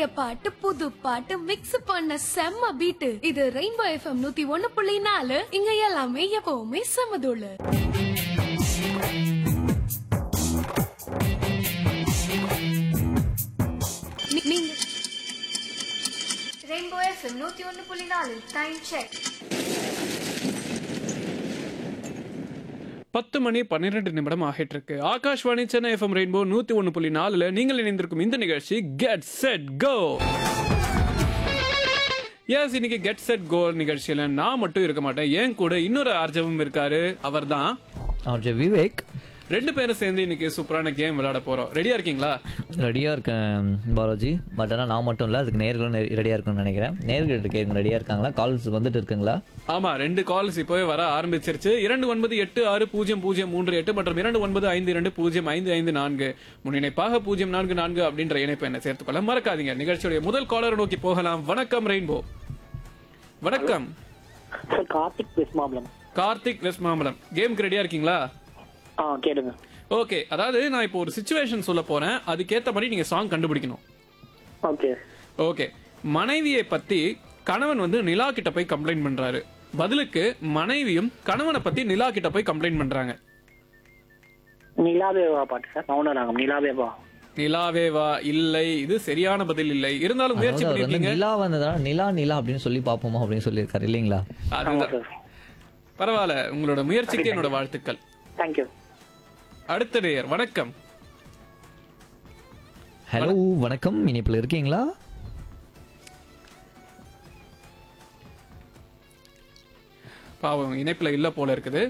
பழைய பாட்டு புது பாட்டு மிக்ஸ் பண்ண செம்ம பீட்டு இது ரெயின்போ எஃப்எம் நூத்தி ஒன்னு புள்ளி நாலு இங்க எல்லாமே எப்பவுமே செமதுள்ளு நீ- நீங்க ரெயின்போ எஃப்எம் நூத்தி ஒன்னு புள்ளி நாலு டைம் செக் பத்து மணி பன்னிரெண்டு நிமிடம் ஆகிட்டு இருக்கு ஆகாஷ்வாணி சென்னை எஃப்எம் ரெயின்போ நூத்தி ஒன்று புள்ளி நாலுல நீங்கள் இணைந்திருக்கும் இந்த நிகழ்ச்சி கெட் செட் கோ எஸ் இன்னைக்கு கெட் செட் கோ நிகழ்ச்சியில நான் மட்டும் இருக்க மாட்டேன் ஏன் கூட இன்னொரு ஆர்ஜவும் இருக்காரு அவர்தான் அவர் விவேக் ரெண்டு பேரும் சேர்ந்து இன்னைக்கு சூப்பரான கேம் விளையாட போறோம் ரெடியா இருக்கீங்களா ரெடியாக இருக்கேன் பாலாஜி பட் ஆனால் நான் மட்டும் இல்லை அதுக்கு நேர்களும் ரெடியாக இருக்கும்னு நினைக்கிறேன் நேர்கள் கேட்க ரெடியாக இருக்காங்களா கால்ஸ் வந்துட்டு இருக்குங்களா ஆமா ரெண்டு கால்ஸ் இப்போவே வர ஆரம்பிச்சிருச்சு இரண்டு ஒன்பது எட்டு ஆறு பூஜ்ஜியம் பூஜ்ஜியம் மூன்று எட்டு மற்றும் இரண்டு ஒன்பது ஐந்து இரண்டு பூஜ்ஜியம் ஐந்து ஐந்து நான்கு முன்னிணைப்பாக பூஜ்ஜியம் நான்கு நான்கு அப்படின்ற இணைப்பை என்ன சேர்த்துக்கொள்ள மறக்காதீங்க நிகழ்ச்சியுடைய முதல் காலர் நோக்கி போகலாம் வணக்கம் ரெயின்போ வணக்கம் sir Karthik west Mambalam Karthik west Mambalam கேமுக்கு ரெடியா இருக்கீங்களா ஆ கேளுங்க ஓகே அதாவது நான் இப்போ ஒரு சுச்சுவேஷன் சொல்ல போறேன் அதுக்கேத்த மாதிரி நீங்க சாங் கண்டுபிடிக்கணும் ஓகே ஓகே மனைவியை பத்தி கணவன் வந்து நிலா கிட்ட போய் கம்ப்ளைண்ட் பண்றாரு பதிலுக்கு மனைவியும் கணவனை பத்தி நிலா கிட்ட போய் கம்ப்ளைண்ட் பண்றாங்க நிலாவேவா பாட்டு சார் மௌன ராகம் நிலாவேவா நிலாவேவா இல்லை இது சரியான பதில் இல்லை இருந்தாலும் முயற்சி அதாவது அவர் வந்து பண்ணிருக்கீங்க நிலா வந்ததால நிலா நிலா அப்படின்னு சொல்லி பார்ப்போமா அப்படின்னு சொல்லியிருக்காரு இல்லைங்களா ஆமா அதுதான் சார் பரவாயில்ல உங்களோட முயற்சிக்கு என்னோட வாழ்த்துக்கள் தேங்க்யூ அடுத்த நேயர் வணக்கம் ஹலோ வணக்கம் இனிப்பில் இருக்கீங்களா பாவம் இணைப்புல இல்ல போல இருக்குது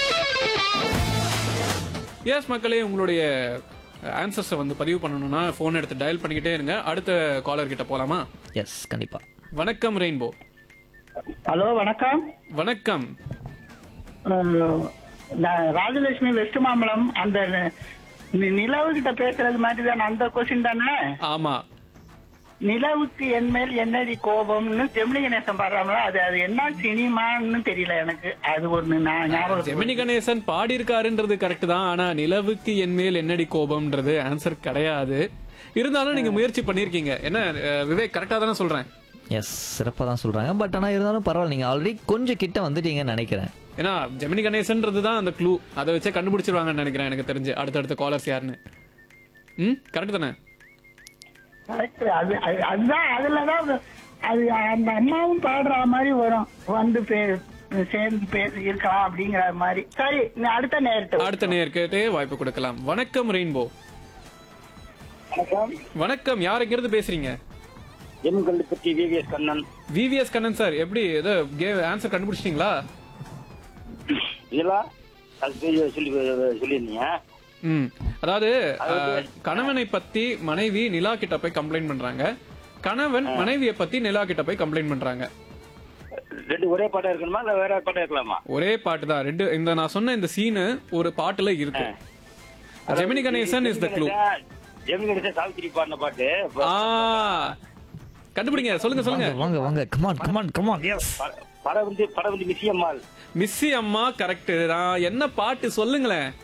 எஸ் மக்களே உங்களுடைய ஆன்சர்ஸை வந்து பதிவு பண்ணணும்னா ஃபோன் எடுத்து டயல் பண்ணிக்கிட்டே இருங்க அடுத்த காலர் கிட்ட போலாமா எஸ் கண்டிப்பாக வணக்கம் ரெயின்போ ஹலோ வணக்கம் வணக்கம் அஹ், நான் ராஜலட்சுமி வெஸ்ட் மாம்பலம் அந்த நி- நிலவு கிட்ட பேசுறது மாதிரி தானே அந்த கொஸ்டின் தானே ஆமா நிலவுக்கு என் மேல் என்னடி கோபம்னு ஜெமினி கணேசன் பாடுறாங்களா அது அது என்ன சினிமான்னு தெரியல எனக்கு அது ஒண்ணு நான் ஞாபகம் ஜெமினி கணேசன் பாடி இருக்காருன்றது கரெக்ட் தான் ஆனா நிலவுக்கு என் மேல் என்னடி கோபம்ன்றது ஆன்சர் கிடையாது இருந்தாலும் நீங்க முயற்சி பண்ணிருக்கீங்க என்ன அஹ், விவேக் கரெக்டா தானே சொல்றேன் எஸ் சிறப்பாக தான் சொல்கிறாங்க பட் ஆனால் இருந்தாலும் பரவாயில்ல நீங்கள் ஆல்ரெடி கொஞ்சம் கிட்ட வந்துட்டீங்கன்னு நினைக்கிறேன் ஏன்னா ஜெமினி கணேசன்றது தான் அந்த க்ளூ அதை வச்சே கண்டுபிடிச்சிருவாங்கன்னு நினைக்கிறேன் எனக்கு தெரிஞ்சு அடுத்தடுத்த காலர்ஸ் யாருன்னு ம் கரெக்ட் தானே Correct. அது அது- அதுதான் அதுலதான் அது- அது அந்த அம்மாவும் பாடுற மாதிரி வரும் வந்து பே- சேர்ந்து பேசி இருக்கலாம் அப்படிங்கிற மாதிரி சரி நீ அடுத்த நேரத்தை அடுத்த நேர்கிட்டே வாய்ப்பு கொடுக்கலாம் வணக்கம் ரெயின்போ வணக்கம் யார் எங்கிருந்து பேசுறீங்க M Kallupatti VVS Kannan VVS Kannan sir எப்படி ஏதோ ஆன்சர் கண்டுபிடிச்சிட்டீங்களா இதெல்லாம் அது சொல்லி சொல்லியிருந்தீங்க ம் அதாவது அஹ், கணவனை பத்தி மனைவி நிலா கிட்ட போய் கம்ப்ளைண்ட் பண்றாங்க கணவன் மனைவியை பத்தி நிலா கிட்ட போய் கம்ப்ளைண்ட் பண்றாங்க ரெண்டு ஒரே பாட்டா இருக்கணுமா இல்ல வேற பாட்டா இருக்கலாமா ஒரே பாட்டு தான் ரெண்டு இந்த நான் சொன்ன இந்த சீனு ஒரு பாட்டுல இருக்கு Gemini Ganesan is the clue Gemini Ganesan Savithri பாடின பாட்டு ஆ கண்டுபிடிங்க சொல்லுங்க சொல்லுங்க வாங்க வாங்க கமான் கமான் கமான் எஸ் ப- படம் வந்து படம் வந்து மிஸ்ஸி அம்மாள் மிஸ்ஸி அம்மா கரெக்ட் நான் என்ன பாட்டு சொல்லுங்களேன்